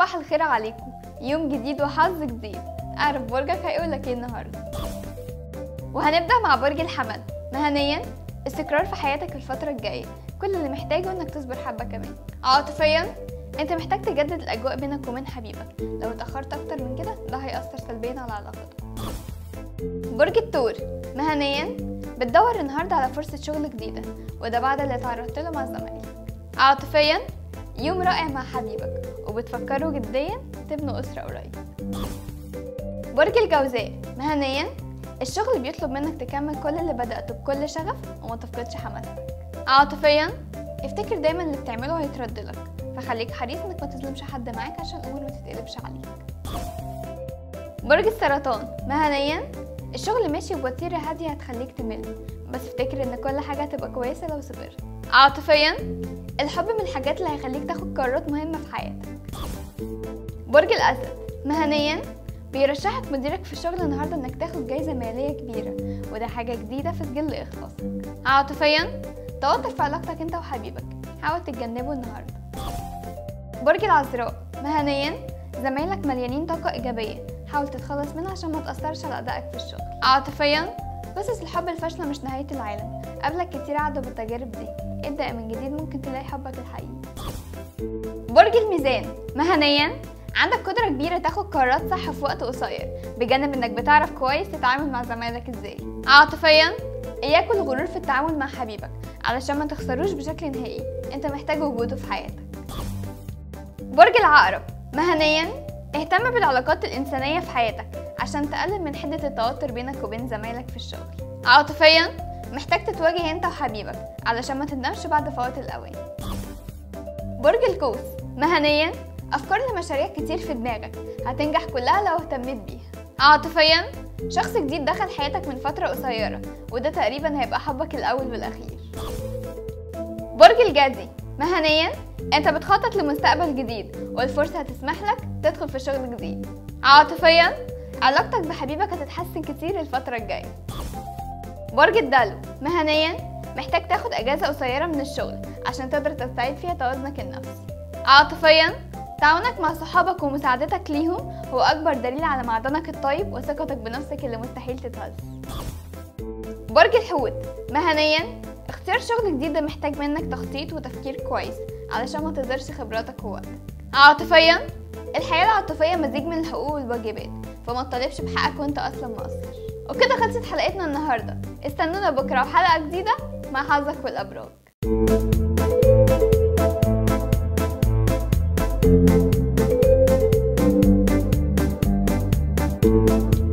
صباح الخير عليكم يوم جديد وحظ جديد اعرف برجك هيقولك ايه النهارده وهنبدأ مع برج الحمل مهنيا استقرار في حياتك في الفترة الجاية كل اللي محتاجه انك تصبر حبة كمان عاطفيا انت محتاج تجدد الاجواء بينك وبين حبيبك لو اتأخرت اكتر من كده ده هيأثر سلبيا على علاقتكم برج الثور مهنيا بتدور النهاردة على فرصة شغل جديدة وده بعد اللي تعرضت له مع زمايلك عاطفيا يوم رائع مع حبيبك وبتفكروا جديا تبنوا أسرة قريب برج الجوزاء مهنيا الشغل بيطلب منك تكمل كل اللي بدأته بكل شغف وما تفقدش حماسك عاطفيا افتكر دايما اللي بتعمله هيترد لك فخليك حريص انك ما تظلمش حد معاك عشان الامور ما تتقلبش عليك برج السرطان مهنيا الشغل ماشي بوتيرة هادية هتخليك تمل بس افتكر ان كل حاجة هتبقى كويسة لو صبرت عاطفيا الحب من الحاجات اللي هيخليك تاخد قرارات مهمة في حياتك برج الأسد مهنيا بيرشحك مديرك في الشغل النهاردة انك تاخد جايزة مالية كبيرة وده حاجة جديدة في سجل إخلاصك عاطفيا توتر في علاقتك انت وحبيبك حاول تتجنبه النهاردة برج العذراء مهنيا زمايلك مليانين طاقة إيجابية حاول تتخلص منها عشان ما تأثرش على أدائك في الشغل عاطفيا قصص الحب الفاشلة مش نهاية العالم قبلك كتير عدوا بالتجارب دي ابدأ من جديد ممكن تلاقي حبك الحقيقي برج الميزان مهنيا عندك قدرة كبيرة تاخد قرارات صح في وقت قصير بجانب انك بتعرف كويس تتعامل مع زمايلك ازاي عاطفيا اياك الغرور في التعامل مع حبيبك علشان ما تخسروش بشكل نهائي انت محتاج وجوده في حياتك برج العقرب مهنيا اهتم بالعلاقات الإنسانية في حياتك عشان تقلل من حدة التوتر بينك وبين زمايلك في الشغل عاطفيا محتاج تتواجه انت وحبيبك علشان ما تندمش بعد فوات الأوان برج القوس مهنيا أفكار لمشاريع كتير في دماغك هتنجح كلها لو اهتميت بيها عاطفيا شخص جديد دخل حياتك من فترة قصيرة وده تقريبا هيبقى حبك الأول والأخير برج الجدي مهنيا انت بتخطط لمستقبل جديد والفرصة هتسمح لك تدخل في شغل جديد عاطفيا علاقتك بحبيبك هتتحسن كتير الفترة الجاية برج الدلو مهنيا محتاج تاخد اجازة قصيرة من الشغل عشان تقدر تستعيد فيها توازنك النفسي عاطفيا تعاونك مع صحابك ومساعدتك ليهم هو أكبر دليل على معدنك الطيب وثقتك بنفسك اللي مستحيل تتهز برج الحوت مهنيا اختيار شغل جديد ده محتاج منك تخطيط وتفكير كويس علشان ما تقدرش خبراتك ووقتك عاطفيا الحياة العاطفية مزيج من الحقوق والواجبات فما تطالبش بحقك وانت اصلا مقصر وكده خلصت حلقتنا النهاردة استنونا بكرة وحلقة جديدة مع حظك والأبراج thank you